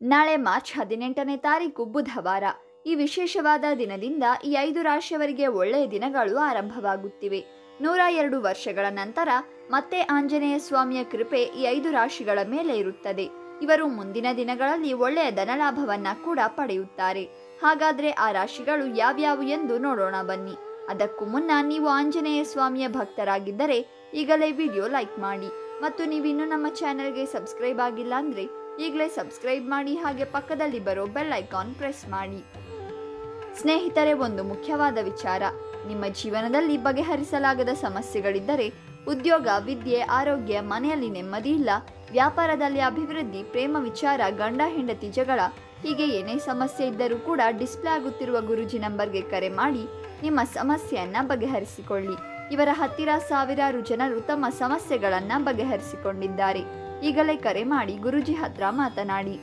ನಾಳೆ ಮಾರ್ಚ್ ಹದಿನೆಂಟನೇ ತಾರೀಕು ಬುಧವಾರ ಈ ವಿಶೇಷವಾದ ದಿನದಿಂದ ಈ ಐದು ರಾಶಿಯವರಿಗೆ ಒಳ್ಳೆಯ ದಿನಗಳು ಆರಂಭವಾಗುತ್ತಿವೆ ನೂರ ಎರಡು ವರ್ಷಗಳ ನಂತರ ಮತ್ತೆ ಆಂಜನೇಯ ಸ್ವಾಮಿಯ ಕೃಪೆ ಈ ಐದು ರಾಶಿಗಳ ಮೇಲೆ ಇರುತ್ತದೆ ಇವರು ಮುಂದಿನ ದಿನಗಳಲ್ಲಿ ಒಳ್ಳೆಯ ಧನಲಾಭವನ್ನ ಕೂಡ ಪಡೆಯುತ್ತಾರೆ ಹಾಗಾದ್ರೆ ಆ ರಾಶಿಗಳು ಯಾವ್ಯಾವು ಎಂದು ನೋಡೋಣ ಬನ್ನಿ ಅದಕ್ಕೂ ಮುನ್ನ ನೀವು ಆಂಜನೇಯ ಸ್ವಾಮಿಯ ಭಕ್ತರಾಗಿದ್ದರೆ ಈಗಲೇ ವಿಡಿಯೋ ಲೈಕ್ ಮಾಡಿ ಮತ್ತು ನೀವಿನ್ನೂ ನಮ್ಮ ಚಾನೆಲ್ಗೆ ಸಬ್ಸ್ಕ್ರೈಬ್ ಆಗಿಲ್ಲ ಅಂದ್ರೆ ಈಗಲೇ ಸಬ್ಸ್ಕ್ರೈಬ್ ಮಾಡಿ ಹಾಗೆ ಪಕ್ಕದಲ್ಲಿ ಬರೋ ಬೆಲ್ ಐಕಾನ್ ಪ್ರೆಸ್ ಮಾಡಿ ಸ್ನೇಹಿತರೆ ಒಂದು ಮುಖ್ಯವಾದ ವಿಚಾರ ನಿಮ್ಮ ಜೀವನದಲ್ಲಿ ಬಗೆಹರಿಸಲಾಗದ ಸಮಸ್ಯೆಗಳಿದ್ದರೆ ಉದ್ಯೋಗ ವಿದ್ಯೆ ಆರೋಗ್ಯ ಮನೆಯಲ್ಲಿ ನೆಮ್ಮದಿ ಇಲ್ಲ ವ್ಯಾಪಾರದಲ್ಲಿ ಅಭಿವೃದ್ಧಿ ಪ್ರೇಮ ವಿಚಾರ ಗಂಡ ಹೆಂಡತಿ ಜಗಳ ಹೀಗೆ ಏನೇ ಸಮಸ್ಯೆ ಇದ್ದರೂ ಕೂಡ ಡಿಸ್ಪ್ಲೇ ಆಗುತ್ತಿರುವ ಗುರುಜಿ ನಂಬರ್ಗೆ ಕರೆ ಮಾಡಿ ನಿಮ್ಮ ಸಮಸ್ಯೆಯನ್ನ ಬಗೆಹರಿಸಿಕೊಳ್ಳಿ ಇವರ ಹತ್ತಿರ ಸಾವಿರಾರು ಜನರು ತಮ್ಮ ಸಮಸ್ಯೆಗಳನ್ನ ಬಗೆಹರಿಸಿಕೊಂಡಿದ್ದಾರೆ ಈಗಲೇ ಕರೆ ಮಾಡಿ ಗುರುಜಿ ಹತ್ರ ಮಾತನಾಡಿ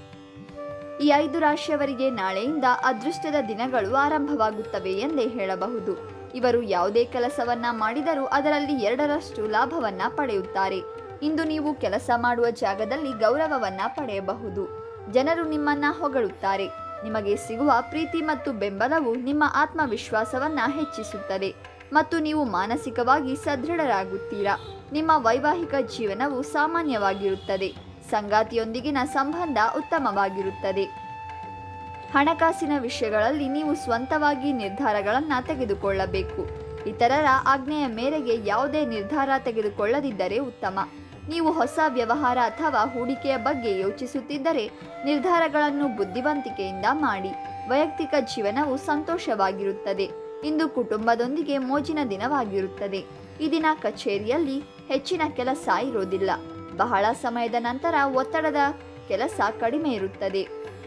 ಈ ಐದು ರಾಶಿಯವರಿಗೆ ನಾಳೆಯಿಂದ ಅದೃಷ್ಟದ ದಿನಗಳು ಆರಂಭವಾಗುತ್ತವೆ ಎಂದೇ ಹೇಳಬಹುದು ಇವರು ಯಾವುದೇ ಕೆಲಸವನ್ನ ಮಾಡಿದರೂ ಅದರಲ್ಲಿ ಎರಡರಷ್ಟು ಲಾಭವನ್ನ ಪಡೆಯುತ್ತಾರೆ ಇಂದು ನೀವು ಕೆಲಸ ಮಾಡುವ ಜಾಗದಲ್ಲಿ ಗೌರವವನ್ನ ಪಡೆಯಬಹುದು ಜನರು ನಿಮ್ಮನ್ನ ಹೊಗಳುತ್ತಾರೆ ನಿಮಗೆ ಸಿಗುವ ಪ್ರೀತಿ ಮತ್ತು ಬೆಂಬಲವು ನಿಮ್ಮ ಆತ್ಮವಿಶ್ವಾಸವನ್ನ ಹೆಚ್ಚಿಸುತ್ತದೆ ಮತ್ತು ನೀವು ಮಾನಸಿಕವಾಗಿ ಸದೃಢರಾಗುತ್ತೀರಾ ನಿಮ್ಮ ವೈವಾಹಿಕ ಜೀವನವು ಸಾಮಾನ್ಯವಾಗಿರುತ್ತದೆ ಸಂಗಾತಿಯೊಂದಿಗಿನ ಸಂಬಂಧ ಉತ್ತಮವಾಗಿರುತ್ತದೆ ಹಣಕಾಸಿನ ವಿಷಯಗಳಲ್ಲಿ ನೀವು ಸ್ವಂತವಾಗಿ ನಿರ್ಧಾರಗಳನ್ನು ತೆಗೆದುಕೊಳ್ಳಬೇಕು ಇತರರ ಆಜ್ಞೆಯ ಮೇರೆಗೆ ಯಾವುದೇ ನಿರ್ಧಾರ ತೆಗೆದುಕೊಳ್ಳದಿದ್ದರೆ ಉತ್ತಮ ನೀವು ಹೊಸ ವ್ಯವಹಾರ ಅಥವಾ ಹೂಡಿಕೆಯ ಬಗ್ಗೆ ಯೋಚಿಸುತ್ತಿದ್ದರೆ ನಿರ್ಧಾರಗಳನ್ನು ಬುದ್ಧಿವಂತಿಕೆಯಿಂದ ಮಾಡಿ ವೈಯಕ್ತಿಕ ಜೀವನವು ಸಂತೋಷವಾಗಿರುತ್ತದೆ ಇಂದು ಕುಟುಂಬದೊಂದಿಗೆ ಮೋಜಿನ ದಿನವಾಗಿರುತ್ತದೆ ಈ ದಿನ ಕಚೇರಿಯಲ್ಲಿ ಹೆಚ್ಚಿನ ಕೆಲಸ ಇರೋದಿಲ್ಲ ಬಹಳ ಸಮಯದ ನಂತರ ಒತ್ತಡದ ಕೆಲಸ ಕಡಿಮೆ ಇರುತ್ತದೆ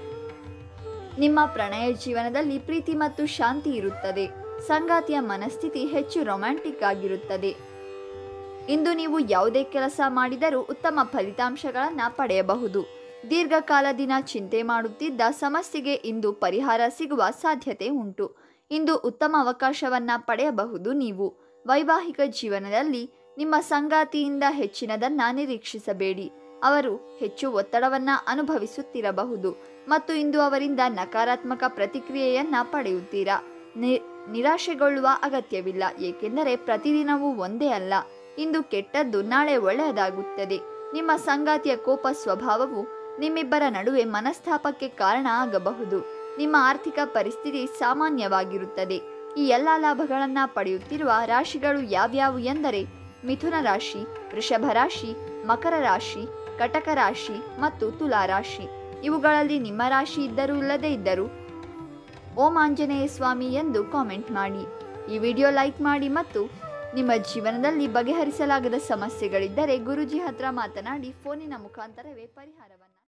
ನಿಮ್ಮ ಪ್ರಣಯ ಜೀವನದಲ್ಲಿ ಪ್ರೀತಿ ಮತ್ತು ಶಾಂತಿ ಇರುತ್ತದೆ ಸಂಗಾತಿಯ ಮನಸ್ಥಿತಿ ಹೆಚ್ಚು ರೊಮ್ಯಾಂಟಿಕ್ ಆಗಿರುತ್ತದೆ ಇಂದು ನೀವು ಯಾವುದೇ ಕೆಲಸ ಮಾಡಿದರೂ ಉತ್ತಮ ಫಲಿತಾಂಶಗಳನ್ನು ಪಡೆಯಬಹುದು ದೀರ್ಘಕಾಲದಿನ ಚಿಂತೆ ಮಾಡುತ್ತಿದ್ದ ಸಮಸ್ಯೆಗೆ ಇಂದು ಪರಿಹಾರ ಸಿಗುವ ಸಾಧ್ಯತೆ ಉಂಟು ಇಂದು ಉತ್ತಮ ಅವಕಾಶವನ್ನ ಪಡೆಯಬಹುದು ನೀವು ವೈವಾಹಿಕ ಜೀವನದಲ್ಲಿ ನಿಮ್ಮ ಸಂಗಾತಿಯಿಂದ ಹೆಚ್ಚಿನದನ್ನ ನಿರೀಕ್ಷಿಸಬೇಡಿ ಅವರು ಹೆಚ್ಚು ಒತ್ತಡವನ್ನ ಅನುಭವಿಸುತ್ತಿರಬಹುದು ಮತ್ತು ಇಂದು ಅವರಿಂದ ನಕಾರಾತ್ಮಕ ಪ್ರತಿಕ್ರಿಯೆಯನ್ನ ಪಡೆಯುತ್ತೀರಾ ನಿ- ನಿರಾಶೆಗೊಳ್ಳುವ ಅಗತ್ಯವಿಲ್ಲ ಏಕೆಂದರೆ ಪ್ರತಿದಿನವೂ ಒಂದೇ ಅಲ್ಲ ಇಂದು ಕೆಟ್ಟದ್ದು ನಾಳೆ ಒಳ್ಳೆಯದಾಗುತ್ತದೆ ನಿಮ್ಮ ಸಂಗಾತಿಯ ಕೋಪ ಸ್ವಭಾವವು ನಿಮ್ಮಿಬ್ಬರ ನಡುವೆ ಮನಸ್ತಾಪಕ್ಕೆ ಕಾರಣ ಆಗಬಹುದು ನಿಮ್ಮ ಆರ್ಥಿಕ ಪರಿಸ್ಥಿತಿ ಸಾಮಾನ್ಯವಾಗಿರುತ್ತದೆ ಈ ಎಲ್ಲ ಲಾಭಗಳನ್ನ ಪಡೆಯುತ್ತಿರುವ ರಾಶಿಗಳು ಯಾವ್ಯಾವು ಎಂದರೆ ಮಿಥುನ ರಾಶಿ ವೃಷಭ ರಾಶಿ ಮಕರ ರಾಶಿ ಕಟಕ ರಾಶಿ ಮತ್ತು ತುಲಾ ರಾಶಿ ಇವುಗಳಲ್ಲಿ ನಿಮ್ಮ ರಾಶಿ ಇದ್ದರೂ ಇಲ್ಲದೇ ಇದ್ದರೂ ಓಂ ಆಂಜನೇಯ ಸ್ವಾಮಿ ಎಂದು ಕಾಮೆಂಟ್ ಮಾಡಿ ಈ ವಿಡಿಯೋ ಲೈಕ್ ಮಾಡಿ ಮತ್ತು ನಿಮ್ಮ ಜೀವನದಲ್ಲಿ ಬಗೆಹರಿಸಲಾಗದ ಸಮಸ್ಯೆಗಳಿದ್ದರೆ ಗುರುಜಿ ಹತ್ರ ಮಾತನಾಡಿ ಫೋನಿನ ಮುಖಾಂತರವೇ ಪರಿಹಾರವನ್ನು